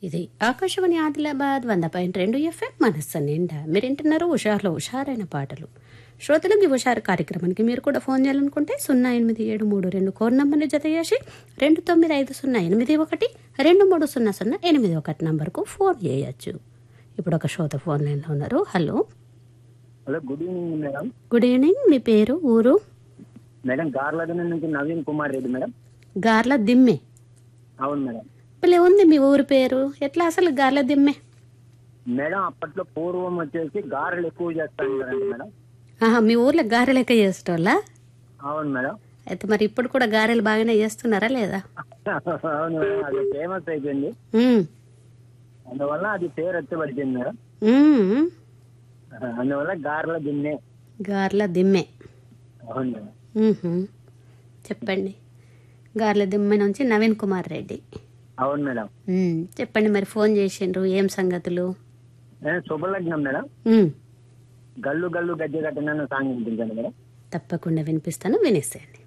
ఇది ఆకాశవాణి ఆదిలాబాద్ వంద పాయింట్ రెండు ఎఫ్ఎం మనస్సు నిండా మీరు వింటున్నారు హుషారులో హుషారైన పాటలు శ్రోతలకు ఈ హుషారు కార్యక్రమానికి మీరు కూడా ఫోన్ చేయాలనుకుంటే సున్నా ఎనిమిది ఏడు మూడు రెండు కోర్ నంబర్ని జత చేసి రెండు తొమ్మిది ఐదు సున్నా ఎనిమిది ఒకటి రెండు మూడు సున్నా సున్నా ఎనిమిది ఒకటి నంబర్కు ఫోన్ చేయొచ్చు ఇప్పుడు ఒక శ్రోత ఫోన్ లైన్లో ఉన్నారు hello hello good evening madam good evening మీ పేరు ఊరు మేడం గార్లగన నుంచి నవీన్ కుమార్ రెడ్డి మేడం గార్ల దిమ్మె అవును మేడం ఇప్పుడు ఉంది మీ ఊరు పేరు ఎట్లా అసలు గార్ల దిమ్మె మేడం అప్పట్లో పూర్వం వచ్చేసి గారెలు ఎక్కువ చేస్తాను కదండి మేడం ఆహా మీ ఊర్లో గారె లెక్క చేసేటోళ్ళా అవును మేడం అయితే మరి ఇప్పుడు కూడా గారెలు బాగానే చేస్తున్నారా లేదా అవును మేడం అది ఫేమస్ అయిపోయింది ఉమ్, అందువల్ల అది పేరు వచ్చబడిపోయింది మేడం ఉమ్, అందువల్ల గారెల గిన్నె గార్ల దిమ్మె అవును మేడం ఉహుం. చెప్పండి గార్ల దిమ్మె నుంచి నవీన్ కుమార్ రెడ్డి అవును మేడం ఉమ్, చెప్పండి మరి ఫోన్ చేసిండ్రు ఏం సంగతులు నేను శుభలగ్నం మేడం ఉమ్, గల్లు గల్లు గజ్జె కట్టిన సాంగ్ వినిపించండి మేడం తప్పకుండా వినిపిస్తాను వినేసేయండి